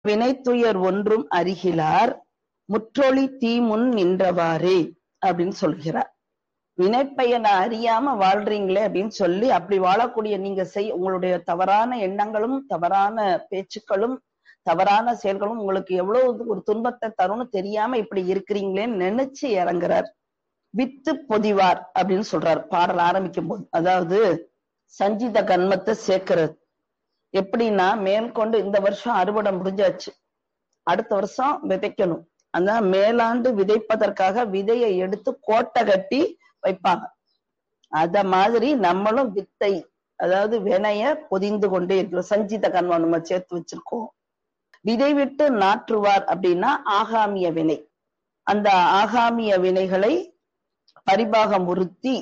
வினைத்துயர் ஒன்றும் அறிகிலார் முற்றொளி தீமுன் நின்றவாறே அப்படின்னு சொல்கிறார் வினைப்பயனை அறியாம வாழ்றீங்களே அப்படின்னு சொல்லி அப்படி வாழக்கூடிய நீங்க செய் உங்களுடைய தவறான எண்ணங்களும் தவறான பேச்சுக்களும் தவறான செயல்களும் உங்களுக்கு எவ்வளவு ஒரு துன்பத்தை தரும்னு தெரியாம இப்படி இருக்கிறீங்களேன்னு நினைச்சு இறங்குறார் வித்து பொதிவார் அப்படின்னு சொல்றார் பாடல் ஆரம்பிக்கும் போது அதாவது சஞ்சித கன்மத்தை சேர்க்கிறது எப்படின்னா மேற்கொண்டு இந்த வருஷம் அறுவடை முடிஞ்சாச்சு அடுத்த வருஷம் விதைக்கணும் அந்த மேலாண்டு விதைப்பதற்காக விதையை எடுத்து கோட்டை கட்டி வைப்பாங்க அத மாதிரி நம்மளும் வித்தை அதாவது வினைய பொதிந்து கொண்டே இருக்கிறோம் சஞ்சித கன்மம் நம்ம சேர்த்து வச்சிருக்கோம் விதை விட்டு நாற்றுவார் அப்படின்னா ஆகாமிய வினை அந்த ஆகாமிய வினைகளை பரிபாகம் உறுத்தி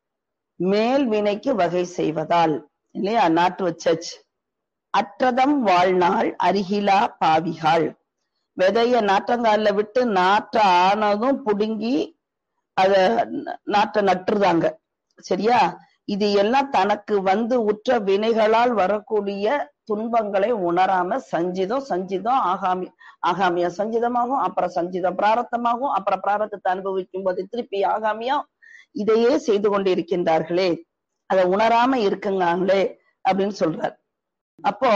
மேல் வினைக்கு வகை செய்வதால் இல்லையா நாட்டு வச்சாச்சு அற்றதம் வாழ்நாள் அருகிலா பாவிகாள் விதைய நாற்றங்கால்ல விட்டு நாற்ற ஆனதும் புடுங்கி அத நாற்ற நட்டுருதாங்க சரியா இது எல்லாம் தனக்கு வந்து உற்ற வினைகளால் வரக்கூடிய துன்பங்களை உணராம சஞ்சிதம் சஞ்சிதம் ஆகாமி ஆகாமிய சஞ்சிதமாகும் அப்புறம் சஞ்சிதம் பிராரத்தமாகும் அப்புறம் பிராரத்தத்தை அனுபவிக்கும் போது திருப்பி ஆகாமியம் இதையே செய்து கொண்டிருக்கின்றார்களே அதை உணராம இருக்குங்காங்களே அப்படின்னு சொல்றார் அப்போ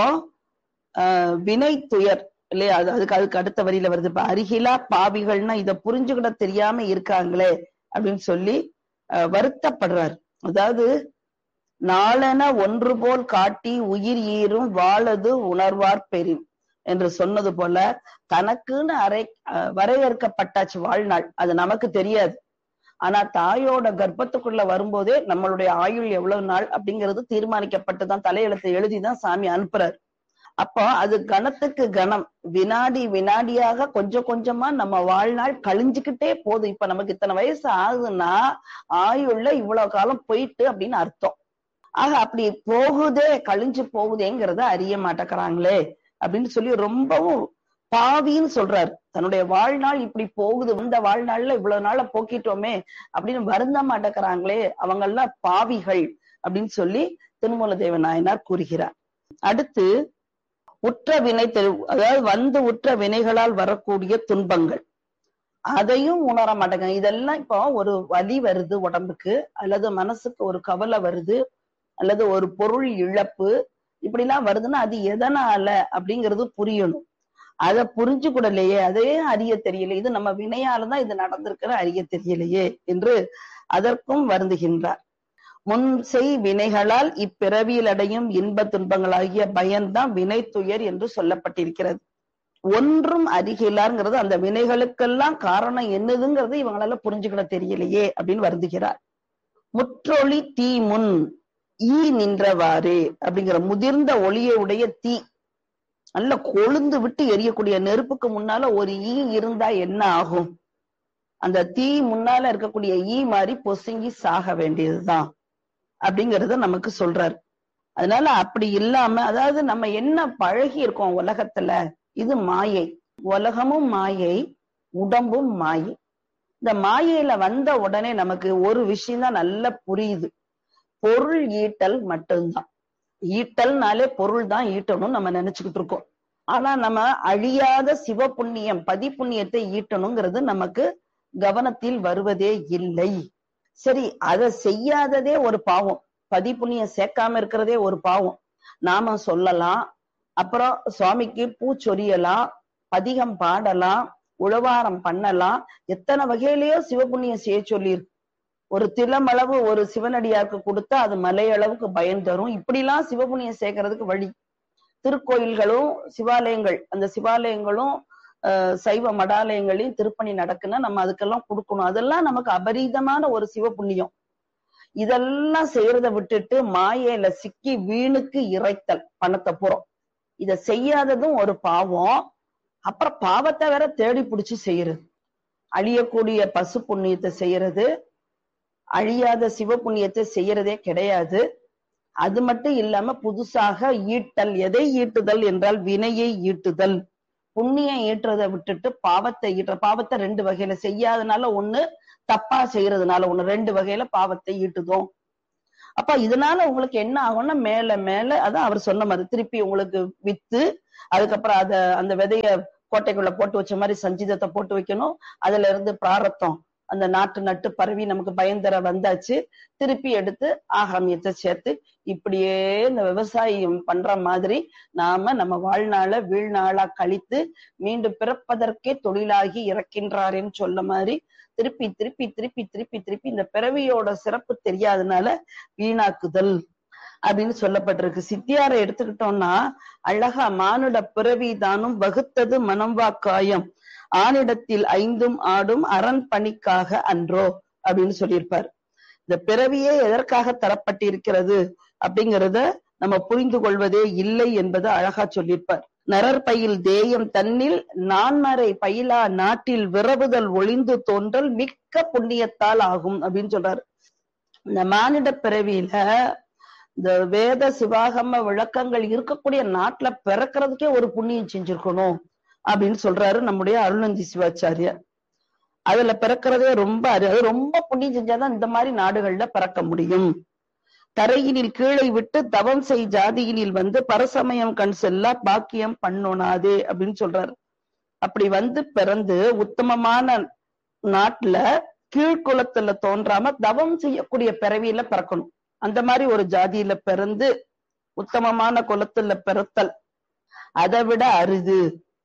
ஆஹ் வினை துயர் இல்லையா அது அதுக்கு அதுக்கு அடுத்த வரியில வருது இப்ப அருகிலா பாவிகள்னா இதை புரிஞ்சுக்கிட தெரியாம இருக்காங்களே அப்படின்னு சொல்லி வருத்தப்படுறார் அதாவது நாளென ஒன்று போல் காட்டி உயிர் ஈரும் வாழது உணர்வார் பெரின் என்று சொன்னது போல தனக்குன்னு அரை வரையறுக்கப்பட்டாச்சு வாழ்நாள் அது நமக்கு தெரியாது ஆனா தாயோட கர்ப்பத்துக்குள்ள வரும்போதே நம்மளுடைய ஆயுள் எவ்வளவு நாள் அப்படிங்கிறது தீர்மானிக்கப்பட்டுதான் தலையெழுத்தை எழுதிதான் சாமி அனுப்புறாரு அப்போ அது கணத்துக்கு கணம் வினாடி வினாடியாக கொஞ்சம் கொஞ்சமா நம்ம வாழ்நாள் கழிஞ்சுக்கிட்டே போகுது இப்ப நமக்கு இத்தனை வயசு ஆகுதுன்னா ஆயுள்ல இவ்வளவு காலம் போயிட்டு அப்படின்னு அர்த்தம் ஆக அப்படி போகுதே கழிஞ்சு போகுதேங்கிறத அறிய மாட்டேங்கிறாங்களே அப்படின்னு சொல்லி ரொம்பவும் பாவின்னு சொல்றாரு தன்னுடைய வாழ்நாள் இப்படி போகுது இந்த வாழ்நாள்ல இவ்வளவு நாள போக்கிட்டோமே அப்படின்னு வருந்த மாட்டேங்கிறாங்களே அவங்க எல்லாம் பாவிகள் அப்படின்னு சொல்லி திருமூல தேவ நாயனார் கூறுகிறார் அடுத்து உற்ற வினை தெரு அதாவது வந்து உற்ற வினைகளால் வரக்கூடிய துன்பங்கள் அதையும் உணர மாட்டேங்க இதெல்லாம் இப்போ ஒரு வலி வருது உடம்புக்கு அல்லது மனசுக்கு ஒரு கவலை வருது அல்லது ஒரு பொருள் இழப்பு இப்படிலாம் வருதுன்னா அது எதனால அப்படிங்கிறது புரியணும் அதை புரிஞ்சு கூடலையே அதே அறிய தெரியல இது நம்ம வினையாலதான் இது நடந்திருக்கிற அறிய தெரியலையே என்று அதற்கும் வருந்துகின்றார் முன் செய் வினைகளால் இப்பிறவியில் அடையும் இன்ப துன்பங்களாகிய பயன்தான் வினை துயர் என்று சொல்லப்பட்டிருக்கிறது ஒன்றும் அறிகிறார்ங்கிறது அந்த வினைகளுக்கெல்லாம் காரணம் என்னதுங்கிறது இவங்களால புரிஞ்சுக்கிட தெரியலையே அப்படின்னு வருந்துகிறார் முற்றொளி தீ முன் ஈ நின்றவாறு அப்படிங்கிற முதிர்ந்த ஒளியை உடைய தீ நல்ல கொழுந்து விட்டு எரியக்கூடிய நெருப்புக்கு முன்னால ஒரு ஈ இருந்தா என்ன ஆகும் அந்த தீ முன்னால இருக்கக்கூடிய ஈ மாதிரி பொசுங்கி சாக வேண்டியதுதான் அப்படிங்கறத நமக்கு சொல்றாரு அதனால அப்படி இல்லாம அதாவது நம்ம என்ன பழகி இருக்கோம் உலகத்துல இது மாயை உலகமும் மாயை உடம்பும் மாயை இந்த மாயையில வந்த உடனே நமக்கு ஒரு விஷயம் தான் நல்லா புரியுது பொருள் ஈட்டல் மட்டும்தான் ஈட்டல்னாலே பொருள் தான் ஈட்டணும் நம்ம நினைச்சுக்கிட்டு இருக்கோம் ஆனா நம்ம அழியாத சிவ புண்ணியம் பதி புண்ணியத்தை ஈட்டணுங்கிறது நமக்கு கவனத்தில் வருவதே இல்லை சரி அதை செய்யாததே ஒரு பாவம் பதி புண்ணியம் சேர்க்காம இருக்கிறதே ஒரு பாவம் நாம சொல்லலாம் அப்புறம் சுவாமிக்கு பூ சொரியலாம் பதிகம் பாடலாம் உழவாரம் பண்ணலாம் எத்தனை வகையிலயோ சிவபுண்ணியம் செய்ய சொல்லியிருக்கு ஒரு திலமளவு ஒரு சிவனடியாருக்கு கொடுத்தா அது மலையளவுக்கு பயன் தரும் இப்படிலாம் சிவபுண்ணியம் சேர்க்கறதுக்கு வழி திருக்கோயில்களும் சிவாலயங்கள் அந்த சிவாலயங்களும் சைவ மடாலயங்களையும் திருப்பணி நடக்குன்னா நம்ம அதுக்கெல்லாம் கொடுக்கணும் அதெல்லாம் நமக்கு அபரீதமான ஒரு சிவ புண்ணியம் இதெல்லாம் செய்யறத விட்டுட்டு மாயையில சிக்கி வீணுக்கு இறைத்தல் பணத்தை புறம் இத செய்யாததும் ஒரு பாவம் அப்புறம் பாவத்தை வேற தேடி பிடிச்சு செய்யறது அழியக்கூடிய பசு புண்ணியத்தை செய்யறது அழியாத சிவ புண்ணியத்தை செய்யறதே கிடையாது அது மட்டும் இல்லாம புதுசாக ஈட்டல் எதை ஈட்டுதல் என்றால் வினையை ஈட்டுதல் புண்ணியம் ஈட்டுறதை விட்டுட்டு பாவத்தை ஈட்டுற பாவத்தை ரெண்டு வகையில செய்யாதனால ஒண்ணு தப்பா செய்யறதுனால ஒண்ணு ரெண்டு வகையில பாவத்தை ஈட்டுதோம் அப்ப இதனால உங்களுக்கு என்ன ஆகும்னா மேல மேல அதான் அவர் சொன்ன மாதிரி திருப்பி உங்களுக்கு வித்து அதுக்கப்புறம் அத அந்த விதைய கோட்டைக்குள்ள போட்டு வச்ச மாதிரி சஞ்சிதத்தை போட்டு வைக்கணும் அதுல இருந்து பிராரத்தம் அந்த நாட்டு நட்டு பரவி நமக்கு பயந்தர வந்தாச்சு திருப்பி எடுத்து ஆகாமியத்தை சேர்த்து இப்படியே இந்த விவசாயம் பண்ற மாதிரி நாம நம்ம வாழ்நாள வீழ்நாளா கழித்து மீண்டும் பிறப்பதற்கே தொழிலாகி இறக்கின்றாரேன்னு சொல்ல மாதிரி திருப்பி திருப்பி திருப்பி திருப்பி திருப்பி இந்த பிறவியோட சிறப்பு தெரியாதனால வீணாக்குதல் அப்படின்னு சொல்லப்பட்டிருக்கு சித்தியாரை எடுத்துக்கிட்டோம்னா அழகா மானுட பிறவி தானும் வகுத்தது மனம் வாக்காயம் ஆணிடத்தில் ஐந்தும் ஆடும் அரண் பணிக்காக அன்றோ அப்படின்னு சொல்லியிருப்பார் இந்த பிறவியே எதற்காக தரப்பட்டிருக்கிறது அப்படிங்கிறத நம்ம புரிந்து கொள்வதே இல்லை என்பதை அழகா சொல்லியிருப்பார் நரற்பயில் தேயம் தன்னில் நான்மறை பயிலா நாட்டில் விரவுதல் ஒளிந்து தோன்றல் மிக்க புண்ணியத்தால் ஆகும் அப்படின்னு சொல்றாரு இந்த மானிட பிறவியில இந்த வேத சிவாகம விளக்கங்கள் இருக்கக்கூடிய நாட்டுல பிறக்கிறதுக்கே ஒரு புண்ணியம் செஞ்சிருக்கணும் அப்படின்னு சொல்றாரு நம்முடைய அருணந்தி சிவாச்சாரியார் அதுல பிறக்கிறதே ரொம்ப அரு அது ரொம்ப புண்ணியம் செஞ்சாதான் இந்த மாதிரி நாடுகள்ல பிறக்க முடியும் தரையினில் கீழே விட்டு தவம் செய் ஜாதியினில் வந்து பரசமயம் கண் செல்லா பாக்கியம் பண்ணோனாதே அப்படின்னு சொல்றாரு அப்படி வந்து பிறந்து உத்தமமான நாட்டுல கீழ்குலத்துல தோன்றாம தவம் செய்யக்கூடிய பிறவியில பிறக்கணும் அந்த மாதிரி ஒரு ஜாதியில பிறந்து உத்தமமான குலத்துல பிறத்தல் அதை விட அரிது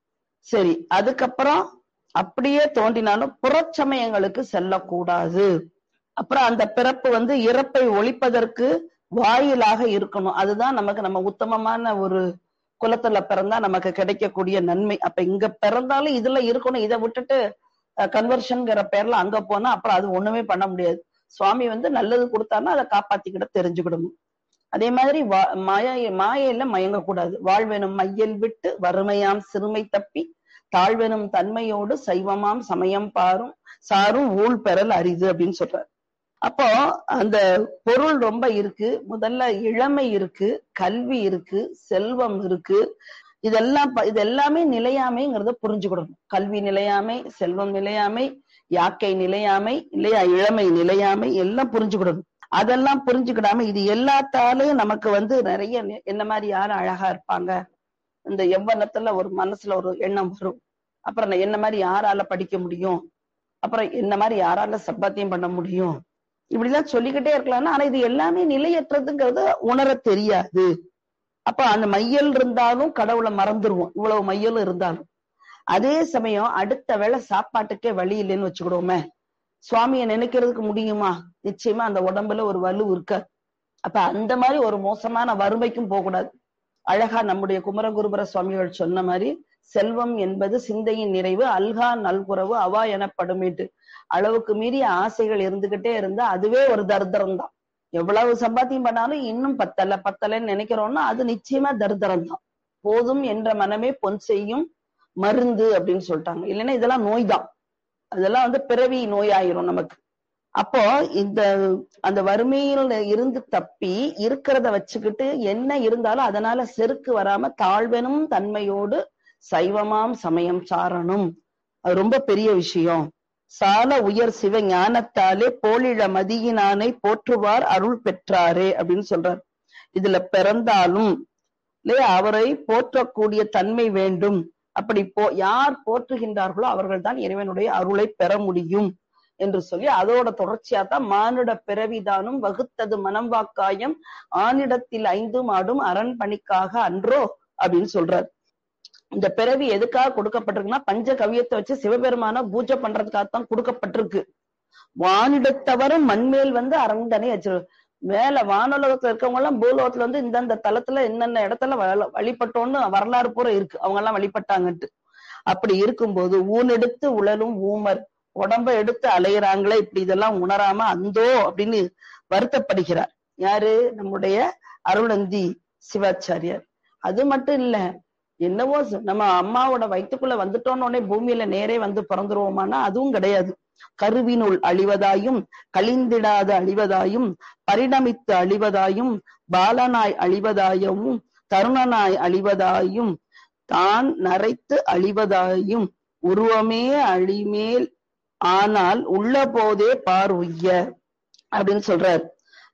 சரி அதுக்கப்புறம் அப்படியே தோன்றினாலும் புறச்சமயங்களுக்கு செல்லக்கூடாது அப்புறம் அந்த பிறப்பு வந்து இறப்பை ஒழிப்பதற்கு வாயிலாக இருக்கணும் அதுதான் நமக்கு நம்ம உத்தமமான ஒரு குலத்துல பிறந்தா நமக்கு கிடைக்கக்கூடிய நன்மை அப்ப இங்க பிறந்தாலும் இதுல இருக்கணும் இதை விட்டுட்டு கன்வர்ஷன்ங்கிற பேர்ல அங்க போனா அப்புறம் அது ஒண்ணுமே பண்ண முடியாது சுவாமி வந்து நல்லது கொடுத்தாருன்னா அதை காப்பாத்திக்கிட தெரிஞ்சுக்கிடணும் அதே மாதிரி வா மாய மாயையில மயங்கக்கூடாது வாழ்வெனும் மையல் விட்டு வறுமையாம் சிறுமை தப்பி தாழ்வெனும் தன்மையோடு சைவமாம் சமயம் பாரும் சாரும் ஊழ் பெறல் அரிது அப்படின்னு சொல்றாரு அப்போ அந்த பொருள் ரொம்ப இருக்கு முதல்ல இளமை இருக்கு கல்வி இருக்கு செல்வம் இருக்கு இதெல்லாம் இது எல்லாமே நிலையாமைங்கிறத புரிஞ்சுக்கிடணும் கல்வி நிலையாமை செல்வம் நிலையாமை யாக்கை நிலையாமை இல்லையா இளமை நிலையாமை எல்லாம் புரிஞ்சுக்கிடணும் அதெல்லாம் புரிஞ்சுக்கிடாம இது எல்லாத்தாலையும் நமக்கு வந்து நிறைய என்ன மாதிரி யாரும் அழகா இருப்பாங்க இந்த எவ்வளத்துல ஒரு மனசுல ஒரு எண்ணம் வரும் அப்புறம் என்ன மாதிரி யாரால படிக்க முடியும் அப்புறம் என்ன மாதிரி யாரால சப்பாத்தியம் பண்ண முடியும் இப்படி எல்லாம் சொல்லிக்கிட்டே இருக்கலாம்னா ஆனா இது எல்லாமே நிலையற்றதுங்கிறது உணர தெரியாது அப்ப அந்த மையல் இருந்தாலும் கடவுளை மறந்துருவோம் இவ்வளவு மையலும் இருந்தாலும் அதே சமயம் அடுத்த வேளை சாப்பாட்டுக்கே வழி இல்லைன்னு வச்சுக்கிடுவோமே சுவாமியை நினைக்கிறதுக்கு முடியுமா நிச்சயமா அந்த உடம்புல ஒரு வலு இருக்க அப்ப அந்த மாதிரி ஒரு மோசமான வறுமைக்கும் போகக்கூடாது அழகா நம்முடைய குமரகுருபர சுவாமிகள் சொன்ன மாதிரி செல்வம் என்பது சிந்தையின் நிறைவு அல்கா நல்குறவு அவா எனப்படுமேட்டு அளவுக்கு மீறிய ஆசைகள் இருந்துகிட்டே இருந்தா அதுவே ஒரு தர்தரம் தான் எவ்வளவு சம்பாத்தியம் பண்ணாலும் இன்னும் பத்தல பத்தலன்னு நினைக்கிறோம்னா அது நிச்சயமா தர்தரம் தான் போதும் என்ற மனமே பொன் செய்யும் மருந்து அப்படின்னு சொல்லிட்டாங்க இல்லைன்னா இதெல்லாம் நோய் தான் அதெல்லாம் வந்து பிறவி நோயாயிரும் நமக்கு அப்போ இந்த அந்த வறுமையில இருந்து தப்பி இருக்கிறத வச்சுக்கிட்டு என்ன இருந்தாலும் அதனால செருக்கு வராம தாழ்வெனும் தன்மையோடு சைவமாம் சமயம் சாரணும் அது ரொம்ப பெரிய விஷயம் சால உயர் சிவ ஞானத்தாலே போலிழ மதியினானை போற்றுவார் அருள் பெற்றாரே அப்படின்னு சொல்றார் இதுல பிறந்தாலும் இல்லையா அவரை போற்றக்கூடிய தன்மை வேண்டும் அப்படி போ யார் போற்றுகின்றார்களோ அவர்கள் தான் இறைவனுடைய அருளை பெற முடியும் என்று சொல்லி அதோட தொடர்ச்சியா தான் மானுட பிறவிதானும் வகுத்தது மனம் வாக்காயம் ஆணிடத்தில் ஐந்தும் ஆடும் அரண் பணிக்காக அன்றோ அப்படின்னு சொல்றார் இந்த பிறவி எதுக்காக கொடுக்கப்பட்டிருக்குன்னா பஞ்ச கவியத்தை வச்சு சிவபெருமான பூஜை பண்றதுக்காகத்தான் கொடுக்கப்பட்டிருக்கு வானிடத்தவரும் மண்மேல் வந்து அரண்தனை வச்சிரு மேல வானுலகத்துல இருக்கவங்க எல்லாம் பூலோகத்துல வந்து இந்தந்த தலத்துல என்னென்ன இடத்துல வழிபட்டோன்னு வரலாறு பூரா இருக்கு அவங்க எல்லாம் வழிபட்டாங்கன்ட்டு அப்படி இருக்கும்போது ஊனெடுத்து உழலும் ஊமர் உடம்ப எடுத்து அலையிறாங்களே இப்படி இதெல்லாம் உணராம அந்தோ அப்படின்னு வருத்தப்படுகிறார் யாரு நம்முடைய அருளந்தி சிவாச்சாரியார் அது மட்டும் இல்ல என்னவோ நம்ம அம்மாவோட வயிற்றுக்குள்ள வந்துட்டோன்னே பூமியில நேரே வந்து பிறந்துருவோமானா அதுவும் கிடையாது கருவினுள் அழிவதாயும் கழிந்திடாத அழிவதாயும் பரிணமித்து அழிவதாயும் பாலனாய் அழிவதாயும் தருணனாய் அழிவதாயும் தான் நரைத்து அழிவதாயும் உருவமே அழிமேல் ஆனால் உள்ள போதே பார் உய்ய அப்படின்னு சொல்றார்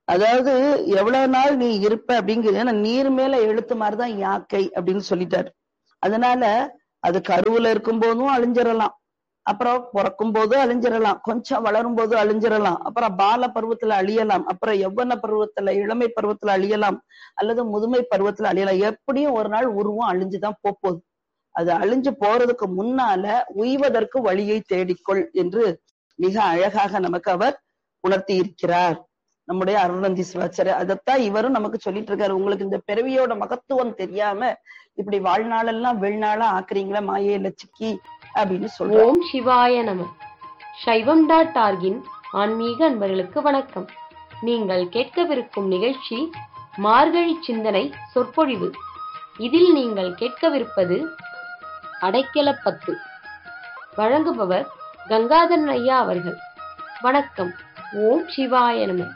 அதாவது எவ்வளவு நாள் நீ இருப்ப அப்படிங்கிறது ஏன்னா நீர் மேல எழுத்து மாதிரிதான் யாக்கை அப்படின்னு சொல்லிட்டாரு அதனால அது கருவுல இருக்கும் போதும் அழிஞ்சிடலாம் அப்புறம் பிறக்கும் போதும் அழிஞ்சிடலாம் கொஞ்சம் வளரும் போது அழிஞ்சிடலாம் அப்புறம் பால பருவத்துல அழியலாம் அப்புறம் யௌவன பருவத்துல இளமை பருவத்துல அழியலாம் அல்லது முதுமை பருவத்துல அழியலாம் எப்படியும் ஒரு நாள் உருவம் அழிஞ்சுதான் போகுது அது அழிஞ்சு போறதுக்கு முன்னால உய்வதற்கு வழியை தேடிக்கொள் என்று மிக அழகாக நமக்கு அவர் உணர்த்தி இருக்கிறார் நம்முடைய அருணந்தி சிவாச்சாரியர் அதைத்தான் இவரும் நமக்கு சொல்லிட்டு இருக்காரு உங்களுக்கு இந்த பிறவியோட மகத்துவம் தெரியாம இப்படி வாழ்நாளெல்லாம் வெள்நாளா ஆக்குறீங்களா மாயையில சிக்கி அப்படின்னு சொல்றோம் ஓம் சிவாய நம சைவம் டாட் ஆர்கின் ஆன்மீக அன்பர்களுக்கு வணக்கம் நீங்கள் கேட்கவிருக்கும் நிகழ்ச்சி மார்கழி சிந்தனை சொற்பொழிவு இதில் நீங்கள் கேட்கவிருப்பது அடைக்கலப்பத்து வழங்குபவர் கங்காதரன் ஐயா அவர்கள் வணக்கம் ஓம் சிவாய நம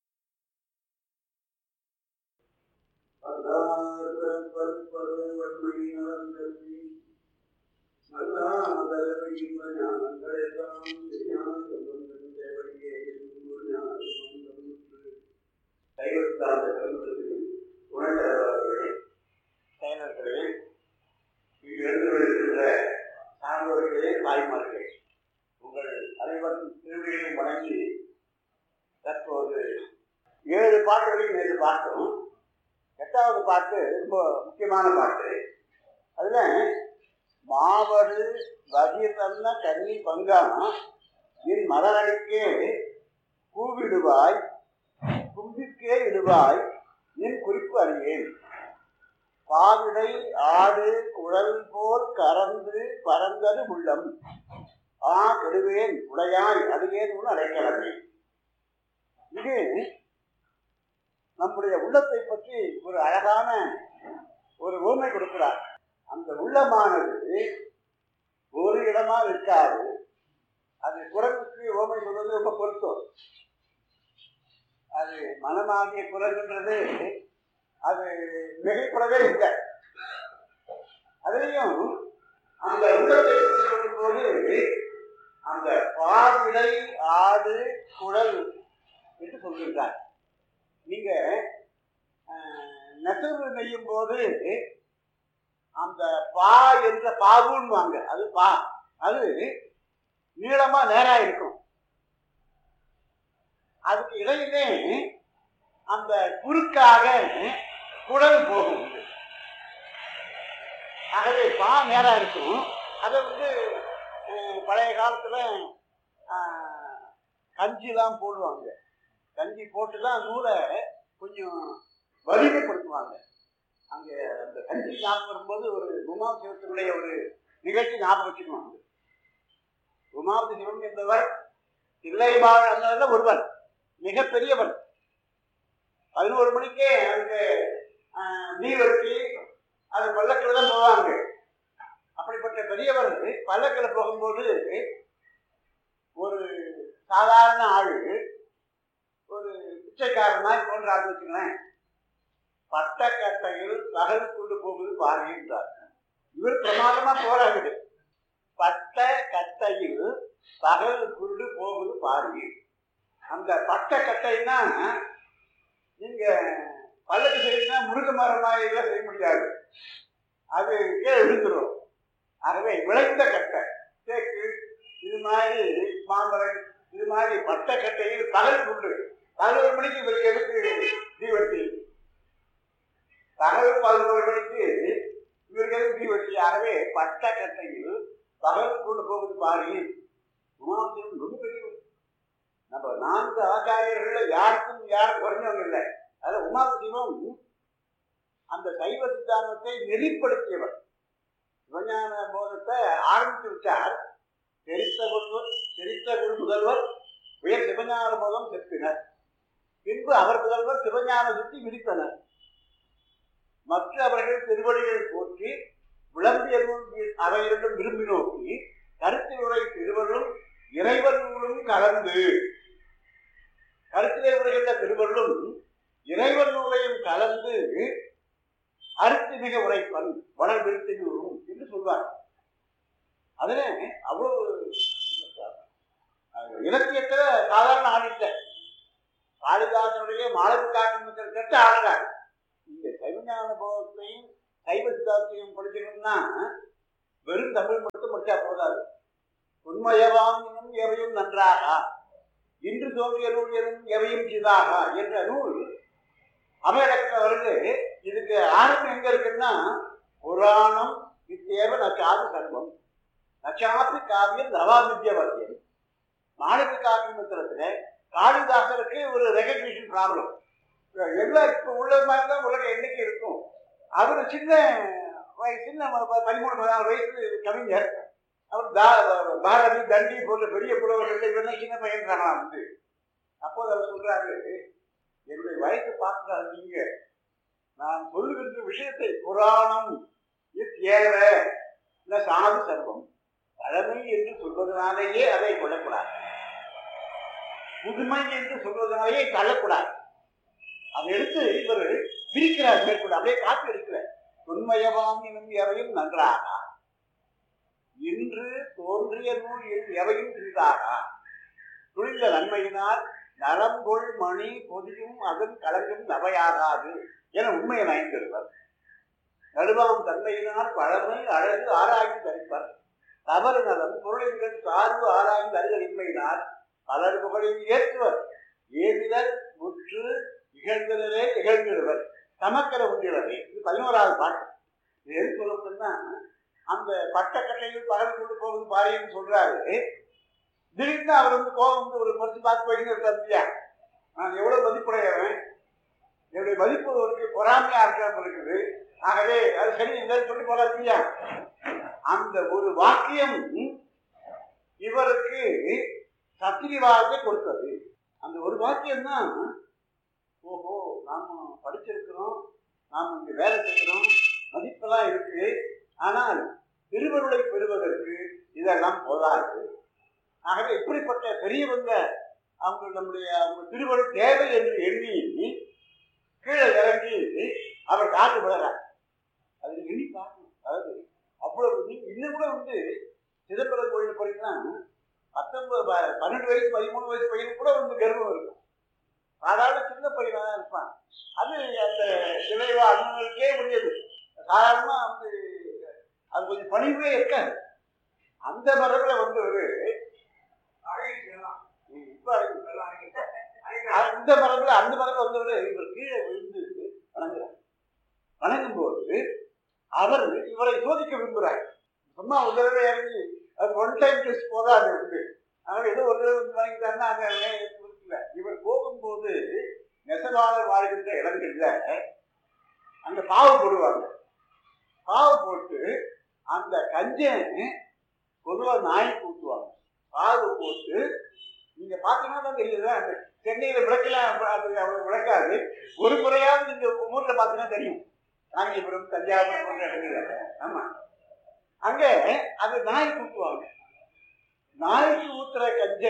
செயலர்களே இங்கு எழுந்துள்ள சான்றோர்களே தாய்மார்களே உங்கள் அனைவரும் திருவிழையும் வணங்கி தற்போது ஏழு பாட்டுகளையும் நேற்று பார்த்தோம் எட்டாவது பாட்டு ரொம்ப முக்கியமான பாட்டு அதுல மாவடு வகிர்தன்ன கன்னி பங்கா என் மலரடிக்கே கூவிடுவாய் கும்பிக்கே இடுவாய் என் குறிப்பு அறியேன் பாவிடை ஆடு குழல் போல் கறந்து பறந்தது உள்ளம் ஆ கெடுவேன் உடையாய் அடியேன் உன் அடைக்கலமே இது நம்முடைய உள்ளத்தை பற்றி ஒரு அழகான ஒரு ஊமை கொடுக்கிறார் அந்த உள்ளமானது ஒரு இடமா இருக்காது அது குரங்குக்கு ஓமை சொல்றது ரொம்ப பொருத்தம் அது மனமாகிய குரங்குன்றது அது மிகைப்படவே இல்லை அதுலேயும் அந்த உள்ளத்தை பற்றி சொல்லும்போது அந்த பாவிடை ஆடு குழல் என்று சொல்லியிருக்கார் நீங்க நெசவு நெய்யும் போது அந்த பா என்ற பாகுன்னுவாங்க அது பா அது நீளமா நேரா இருக்கும் அதுக்கு இடையிலே அந்த குறுக்காக குடல் போகும் ஆகவே பா நேரா இருக்கும் அதை வந்து அஹ், பழைய காலத்துல அஹ், கஞ்சிலாம் போடுவாங்க கஞ்சி போட்டு தான் நூலை கொஞ்சம் வலிமைப்படுத்துவாங்க அங்கே அந்த கஞ்சி ஞாபகம் வரும்போது ஒரு உமாவதி சிவத்தினுடைய ஒரு நிகழ்ச்சி ஞாபகம் வச்சுக்குவாங்க உமாவதி சிவம் என்பவர் தில்லைபாள் அண்ணல ஒருவர் மிகப்பெரியவர் பதினோரு மணிக்கே அங்கே ஆஹ், நீர் வச்சு அது பல்லக்கில் தான் போவாங்க அப்படிப்பட்ட பெரியவர் பல்லக்கில் போகும்போது ஒரு சாதாரண ஆள் ஒரு பிச்சைக்காரன் மாதிரி போன்ற ஆள் வச்சுங்களேன் பட்டக்கட்டையில் பகல் கொண்டு போகுது பாருகின்றார் இவர் பிரமாதமா போராடுது பட்ட கட்டையில் பகல் குருடு போகுது பாருங்க அந்த பட்ட கட்டைன்னா நீங்க பல்லக்கு செய்யணும்னா முருக மரம் மாதிரிலாம் செய்ய முடியாது அது கீழே விழுந்துடும் ஆகவே விளைந்த கட்டை தேக்கு இது மாதிரி மாம்பழம் இது மாதிரி பட்ட கட்டையில் பகல் குருடு பதினோரு மணிக்கு இவருக்கு எதுக்கு தீவர்த்தி பகல் பதினோரு மணிக்கு இவருக்கு எதுக்கு தீவர்த்தி ஆகவே பட்ட கட்டையில் பகல் கொண்டு போகுது பாரு உமாவசியம் ரொம்ப பெரியவர் நம்ம நான்கு ஆச்சாரியர்கள்ல யாருக்கும் யாரும் குறைஞ்சவங்க இல்லை அதில் உமாவசிவம் அந்த சைவ சித்தாந்தத்தை நெறிப்படுத்தியவர் சிவஞான போதத்தை ஆரம்பித்து வச்சார் தெரித்த குருவர் தெரித்த குரு முதல்வர் உயர் சிவஞான போதம் செப்பினர் பின்பு அவர் முதல்வர் சிவஞான சுத்தி விதித்தனர் மற்றவர்கள் திருவடிகள் போற்றி விளம்பியரும் அவை இரண்டும் விரும்பி நோக்கி கருத்திலுரை திருவருளும் இறைவனும் கலந்து கருத்திலே உரைகின்ற திருவருளும் இறைவன் நூலையும் கலந்து அறுத்து மிக உரைப்பன் வளர் விருத்தினும் என்று சொல்வார் அதுல அவ்வளவு அது இலக்கியத்துல சாதாரண ஆள் இல்லை காளிதாசனுடைய மாளவி காட்டும் கட்டு ஆடுறார் இந்த சைவஞான போகத்தையும் சைவ சித்தார்த்தையும் படிக்கணும்னா வெறும் தமிழ் மட்டும் படிச்சா போதாது உண்மையவாம் எனும் எவையும் நன்றாக இன்று தோன்றிய நூல் எனும் எவையும் சிதாக என்ற நூல் அமையடக்கில் வருது இதுக்கு ஆரம்பம் எங்க இருக்குன்னா புராணம் இத்தேவ நச்சாது சர்வம் நச்சாப்பி காவியம் நவாபித்யவர்த்தியம் மாணவி காவியத்துல காளிதாசருக்கு ஒரு ரெகக்னிஷன் ப்ராப்ளம் எல்லாம் இப்ப உள்ள மாதிரி தான் உலகம் என்னைக்கு இருக்கும் அவர் சின்ன வயசு சின்ன ப- பதிமூணு பதினாறு வயசு கவிஞர் அவர் தா- பாரதி தண்டி போன்ற பெரிய புலவர்கள் இவரெல்லாம் சின்ன பையன் தானா வந்து அப்போது அவர் சொல்றாரு என்னுடைய வயசு பார்க்கிறாரு நீங்க நான் சொல்லுகின்ற விஷயத்தை புராணம் இத் ஏவ இல்ல சாது சர்வம் பழமை என்று சொல்வதனாலேயே அதை கொள்ளக்கூடாது புதுமை என்று சொல்வதனாலேயே தள்ளக்கூடாது அதை எடுத்து இவர் பிரிக்கிறார் மேற்கொண்டு அப்படியே காப்பி எடுக்கிறார் உண்மையவாம் எனும் எவையும் நன்றாக இன்று தோன்றிய நூல் என் எவையும் சிறிதாக துணிந்த நன்மையினால் நலங்கொள் மணி பொதியும் அதன் கலங்கும் நவையாகாது என உண்மையை நயந்திருவர் நடுவாம் தன்மையினால் பழமை அழகு ஆராய்ந்து தரிப்பர் தவறு நலம் பொருளின்கள் சார்பு ஆராய்ந்து அறிதலின்மையினால் பலர் புகழில் ஏற்றுவர் ஏவிலர் முற்று இகழ்ந்திடவே இகழ்ந்திடுவர் சமக்கர உண்டிடவே இது பதினோராவது பாட்டு இது எது சொல்லப்படுதுன்னா அந்த பட்டக்கட்டையில் பகல் கொண்டு போவது பாரின்னு சொல்றாரு திடீர்னு அவர் வந்து கோபம் வந்து ஒரு பரிசு பார்த்து போயிட்டு இருக்காரு இல்லையா நான் எவ்வளவு மதிப்புடையவன் என்னுடைய மதிப்பு அவருக்கு பொறாமையா இருக்காம இருக்குது ஆகவே அது சரி இல்லைன்னு சொல்லி போறாரு இல்லையா அந்த ஒரு வாக்கியம் இவருக்கு சத்திரிவாதத்தை கொடுத்தது அந்த ஒரு வாக்கியம் தான் ஓஹோ நாம படிச்சிருக்கிறோம் நாம் இங்க வேலை செய்கிறோம் மதிப்பெல்லாம் இருக்கு ஆனால் திருவருளை பெறுவதற்கு இதெல்லாம் போதாது ஆகவே இப்படிப்பட்ட பெரியவங்க அவங்க நம்முடைய அவங்க திருவருள் தேவை என்று எண்ணி கீழே இறங்கி அவர் காட்டு விடுறார் அது நீங்க எண்ணி பார்க்கணும் அதாவது அவ்வளவு நீங்க இன்னும் கூட வந்து சிதம்பரம் கோயில் போறீங்கன்னா பத்தொன்பது ப- பன்னெண்டு வயசு பதிமூணு வயசு பையனுக்கு கூட வந்து கர்வம் இருக்கும் சாதாரண சின்ன பையனா தான் இருப்பான் அது அந்த சிலைவா அண்ணனுக்கே முடியாது சாதாரணமா வந்து அது கொஞ்சம் பணிவே இருக்காது அந்த மரபுல வந்து ஒரு ம், இப்ப அழகு. அந்த மரபுல அந்த மரபுல வந்தவர் இவர் கீழே விழுந்து வணங்குறார் வணங்கும் போது அவர் இவரை சோதிக்க விரும்புகிறார் சும்மா ஒரு தடவை இறங்கி அது ஒன் டைம் டெஸ்ட் போதாது வந்து அவர் ஏதோ ஒரு தடவை வந்து வாங்கிட்டாருன்னா அந்த இல்லை இவர் போகும்போது நெசவாளர் வாழ்கின்ற இடங்கள்ல அங்க பாவு போடுவாங்க பாவு போட்டு அந்த கஞ்சன் பொதுவா நாய்க்கு ஊற்றுவாங்க பாவு போட்டு நீங்க பாத்தீங்கன்னா தான் தெரியுது அந்த சென்னையில விளக்கெல்லாம் அது அவ்வளவு விளக்காது ஒரு முறையாவது நீங்க ஊர்ல பாத்தீங்கன்னா தெரியும் காஞ்சிபுரம் தஞ்சாவூர் போன்ற இடங்கள்ல ஆமா அங்க அது நாய்க்கு ஊற்றுவாங்க நாய்க்கு ஊத்துற கஞ்ச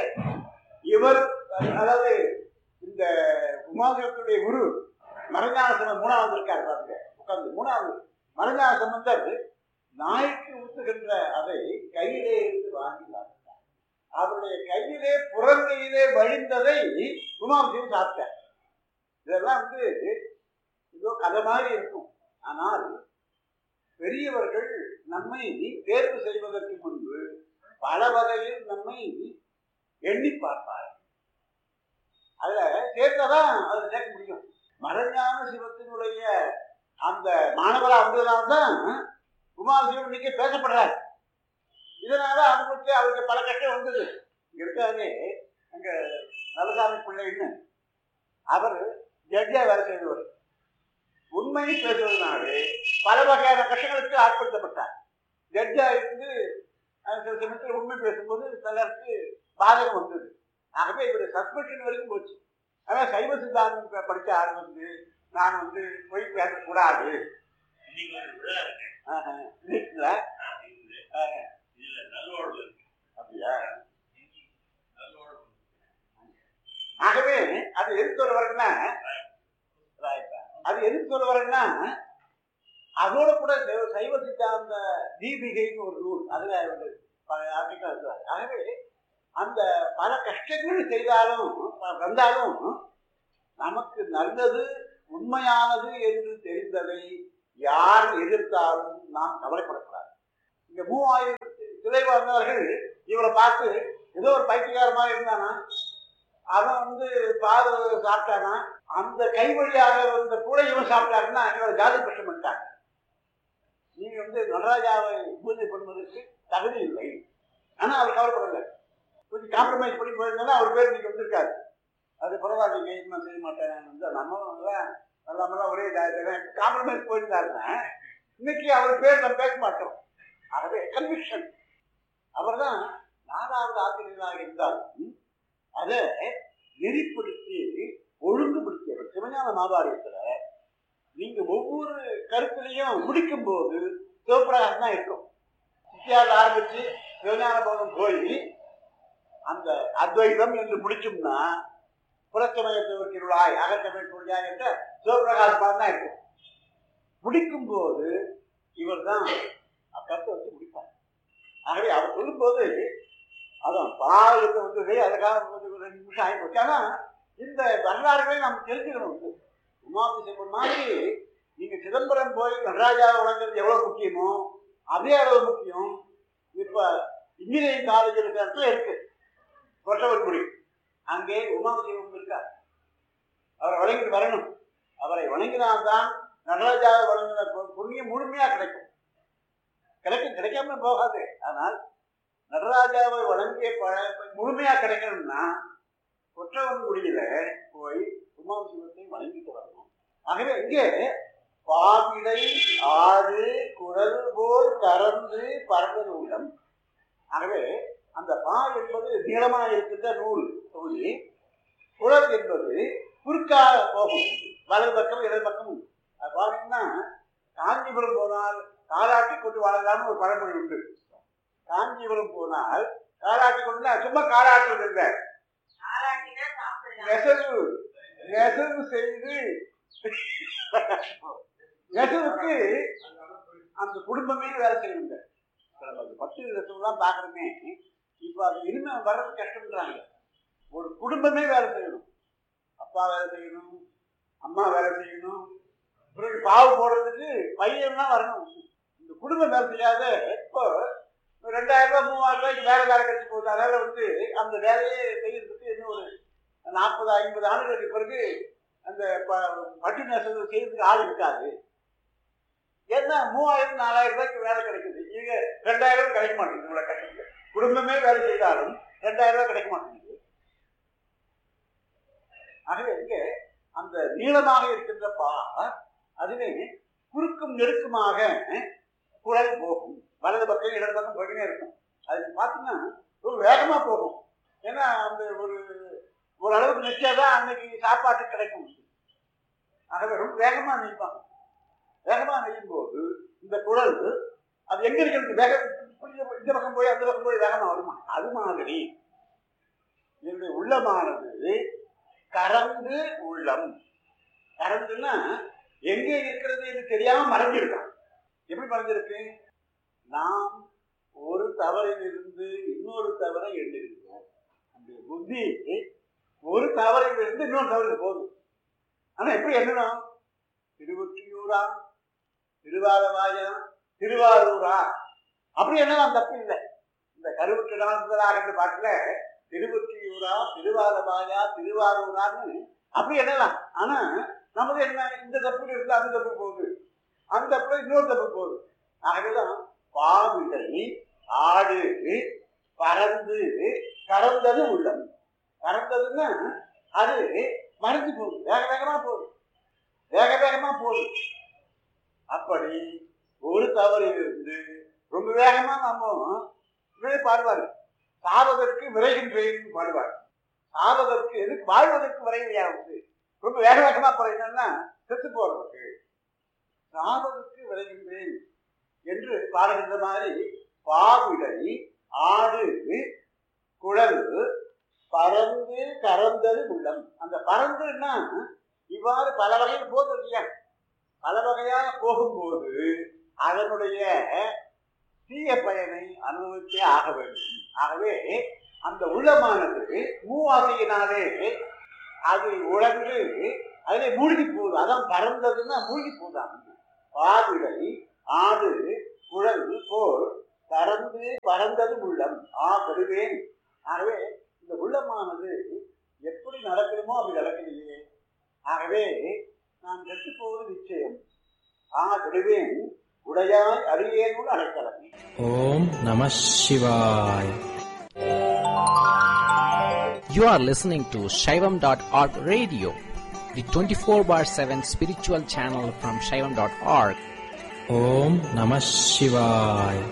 இவர் அதாவது இந்த உமாதேவத்துடைய குரு மரஞான சம்பந்தர் மூணாவது இருக்காரு பாருங்க உட்கார்ந்து மூணாவது மரஞான சம்பந்தர் நாய்க்கு ஊத்துகின்ற அதை கையிலே இருந்து வாங்கினார் அவருடைய கையிலே புறங்கையிலே வழிந்ததை உமாவசியம் சாப்பிட்டார் இதெல்லாம் வந்து ஏதோ கதை மாதிரி இருக்கும் ஆனால் பெரியவர்கள் நம்மை தேர்வு செய்வதற்கு முன்பு பல வகையில் நம்மை எண்ணி பார்ப்பார் அதுல சேர்த்தாதான் அதை சேர்க்க முடியும் மரஞான சிவத்தினுடைய அந்த மாணவரா வந்ததுனால்தான் குமாரசிவம் இன்னைக்கு பேசப்படுறார் இதனால அவங்களுக்கு அவருக்கு பல கஷ்டம் வந்தது இங்க இருக்காரு அங்க நலசாமி பிள்ளைன்னு அவர் ஜட்ஜா வேலை செய்தவர் உண்மையை பேசுவதனாலே பல வகையான கஷ்டங்களுக்கு ஆட்படுத்தப்பட்டார் ஜட்ஜா இருந்து அஹ், சில சமயத்தில் உண்மை பேசும்போது சிலருக்கு பாதகம் வந்தது ஆகவே இவர் சஸ்பென்ஷன் வரைக்கும் போச்சு அதான் சைவ சித்தாந்தம் ப- படிச்ச ஆள் வந்து நான் வந்து பொய் பேசக்கூடாது இன்னைக்கு ஒரு விழா இருக்கு ஆஹா. இல்லைங்களா? இதுல ஆஹ், இதுல நல்லோடு இருக்கு அப்படியா நல்லோடு ஆகவே அது எதுக்கு சொல்ல வரேன்னா right. அது எதுக்கு சொல்ல வரேன்னா அதோட கூட சைவ- சைவ சித்தாந்த தீபிகைன்னு ஒரு நூல் அதுல வந்து பல ஆர்டிக்கல் இருக்கிறார் ஆகவே அந்த பல கஷ்டங்கள் செய்தாலும் வந்தாலும் நமக்கு நல்லது உண்மையானது என்று தெரிந்ததை யார் எதிர்த்தாலும் நாம் கவலைப்படக்கூடாது இங்க மூவாயிரம் சிலை வந்தவர்கள் இவரை பார்த்து ஏதோ ஒரு பைத்தியக்காரமா இருந்தானா அவன் வந்து பால் சாப்பிட்டானா அந்த கை வழியாக வந்த கூட இவன் சாப்பிட்டாருன்னா இவரை ஜாதி பிரச்சனை பண்ணிட்டாங்க நீங்க வந்து நடராஜாவை பூஜை பண்ணுவதற்கு தகுதி இல்லை ஆனா அவர் கவலைப்படல கொஞ்சம் காம்ப்ரமைஸ் பண்ணி போயிருந்தா அவர் பேர் நீங்க வந்திருக்காரு அது பரவாயில்லைங்க இன்னும் செய்ய மாட்டேன் வந்து நம்ம எல்லாம் நம்மளாம் ஒரே காம்ப்ரமைஸ் போயிருந்தாருன்னா இன்னைக்கு அவர் பேர் நம்ம பேச மாட்டோம் ஆகவே கன்விக்ஷன் அவர் தான் நாலாவது ஆசிரியராக இருந்தாலும் அதை நெறிப்படுத்தி ஒழுங்குபடுத்தியவர் சிவஞான மாதாரியத்துல நீங்க ஒவ்வொரு கருத்துலையும் முடிக்கும் போது சிவபிரகாசம் தான் இருக்கும் சித்தியாவில் ஆரம்பிச்சு சிவஞான பவனம் போய் அந்த அத்வைதம் என்று முடிச்சோம்னா புறச்சமயத்திற்குள்ளாய் அகச்சமய தொழிலாய் என்ற சிவபிரகாசமாக தான் இருக்கும் முடிக்கும் போது இவர் தான் கருத்தை வச்சு முடிப்பார் ஆகவே அவர் சொல்லும்போது அதான் பாலுக்கு வந்து அதுக்காக வந்து ஒரு ரெண்டு நிமிஷம் ஆகி போச்சு ஆனா இந்த வரலாறுகளை நம்ம தெரிஞ்சுக்கணும் வந்து உமாபதி செல்வன் மாதிரி நீங்க சிதம்பரம் போய் நடராஜாவை வழங்குறது எவ்வளவு முக்கியமோ அதே அளவு முக்கியம் இப்ப இன்ஜினியரிங் காலேஜ் இருக்கிற இடத்துல இருக்கு கொட்டவன்குடி அங்கே உமாபதிவம் இருக்கார் அவரை வழங்கிட்டு வரணும் அவரை வணங்கினால்தான் நடராஜாவை வழங்கின பொ- புண்ணியம் முழுமையா கிடைக்கும் கிடைக்கும் கிடைக்காம போகாது ஆனால் நடராஜாவை வழங்கிய ப- முழுமையா கிடைக்கணும்னா கொற்றவன்குடியில போய் உமாசிவத்தை வணங்கிட்டு வரணும் ஆகவே இங்கே பாவிடை ஆறு குரல் போல் கறந்து பறந்தது உள்ளம் ஆகவே அந்த பா என்பது நீளமாக இருக்கின்ற நூல் சொல்லி குழல் என்பது குறுக்காக போகும் வலது பக்கம் இடது பக்கம் அது பாத்தீங்கன்னா காஞ்சிபுரம் போனால் காலாட்டி கொண்டு வாழலாம்னு ஒரு பழமொழி உண்டு காஞ்சிபுரம் போனால் காலாட்டி கொண்டு சும்மா காலாட்டுறது இல்லை நெசவு நெசவு செய்து நெசவுக்கு அந்த குடும்பமே வேலை செய்யணுங்க இப்ப நம்ம அந்த பட்டு நெசவுலாம் பார்க்குறோமே இப்போ அது இனிமே வர்றது கஷ்டம்ன்றாங்க ஒரு குடும்பமே வேலை செய்யணும் அப்பா வேலை செய்யணும் அம்மா வேலை செய்யணும் பிறகு பாவு போடுறதுக்கு பையன் தான் வரணும் இந்த குடும்பம் வேலை செய்யாத இப்போ ரெண்டாயிரம் ரூபாய் மூவாயிரம் ரூபாய்க்கு வேலை வேலை கிடைச்சி போகுது அதனால வந்து அந்த வேலையை செய்யறதுக்கு இன்னும் ஒரு நாற்பது ஐம்பது ஆண்டுகளுக்கு பிறகு அந்த ப- பட்டு நெசவு செய்யறதுக்கு ஆள் இருக்காது ஏன்னா மூவாயிரம் நாலாயிரம் ரூபாய்க்கு வேலை கிடைக்குது இங்க ரெண்டாயிரம் ரூபாய் கிடைக்க மாட்டேங்குது இவ்வளவு கஷ்டத்துல குடும்பமே வேலை செய்தாலும் ரெண்டாயிரம் ரூபாய் கிடைக்க மாட்டேங்குது ஆகவே இங்க அந்த நீளமாக இருக்கின்ற பா அதுவே குறுக்கும் நெருக்குமாக குழல் போகும் வலது பக்கம் இடது பக்கம் போய்கினே இருக்கும் அது பார்த்தீங்கன்னா ஒரு வேகமா போகும் ஏன்னா அந்த ஒரு ஒரு அளவுக்கு நிச்சயம் அன்னைக்கு சாப்பாட்டு கிடைக்கும் ஆகவே ரொம்ப வேகமா நெய்வாங்க வேகமா நெய்யும் போது இந்த குழல் அது எங்க இருக்கிறது வேக இந்த பக்கம் போய் அந்த பக்கம் போய் வேகமா வருமா அது மாதிரி என்னுடைய உள்ளமானது கறந்து உள்ளம் கறந்துன்னா எங்க இருக்கிறது என்று தெரியாம மறைஞ்சிருக்கான் எப்படி மறைஞ்சிருக்கு நாம் ஒரு தவறிலிருந்து இன்னொரு தவறை எண்ணிருக்கிறோம் அந்த புத்தி ஒரு தவறிலிருந்து இன்னொரு தவறுக்கு போகுது ஆனா எப்படி எண்ணணும் திருவொற்றியூரா திருவாரவாயா திருவாரூரா அப்படி என்னலாம் தப்பு இல்லை இந்த கருவுற்று நான்களாக என்ற பாட்டுல திருவொற்றியூரா திருவாரவாயா திருவாரூரான்னு அப்படி என்னலாம் ஆனா நமக்கு என்ன இந்த தப்பு இருந்து அந்த தப்பு போகுது அந்த தப்புல இன்னொரு தப்பு போகுது ஆகவேதான் பாவிடை ஆடு பறந்து கறந்தது உள்ளம் கறந்ததுன்னா அது மறைஞ்சு போகுது வேக வேகமா போகுது வேக வேகமா போகுது அப்படி ஒரு தவறிலிருந்து ரொம்ப வேகமா நம்ம இப்படியே பாடுவார் சாவதற்கு விரைகின்றேன் பாடுவார் சாவதற்கு எதுக்கு வாழ்வதற்கு விரைவியா வந்து ரொம்ப வேக வேகமா போறீங்கன்னா செத்து போறதுக்கு சாவதற்கு விரைகின்றேன் என்று பாடுகின்ற மாதிரி பாவிடை ஆடு குழல் பறந்து கறந்தது உள்ளம் அந்த பறந்துன்னா இவ்வாறு பல வகையில் போகுது இல்லையா பல வகையாக போகும்போது அதனுடைய தீய பயனை அனுபவித்தே ஆக வேண்டும் ஆகவே அந்த உள்ளமானது மூவாசையினாலே அது உழந்து அதிலே மூழ்கி போகுது அதான் பறந்ததுன்னா மூழ்கி போதான் பாதிரை ஆடு குழல் போல் பறந்து பறந்தது உள்ளம் ஆ பெறுவேன் ஆகவே இந்த உள்ளமானது எப்படி நடக்கணுமோ அப்படி நடக்கலையே ஆகவே நான் கெட்டு போவது நிச்சயம் ஆ பெறுவேன் உடையாய் அறியேனுள் அடைக்கலம் Om Namah Shivaya. You are listening to Shaivam.org radio, the 24 bar 7 spiritual channel from Shaivam.org. Om Namah Shivaya.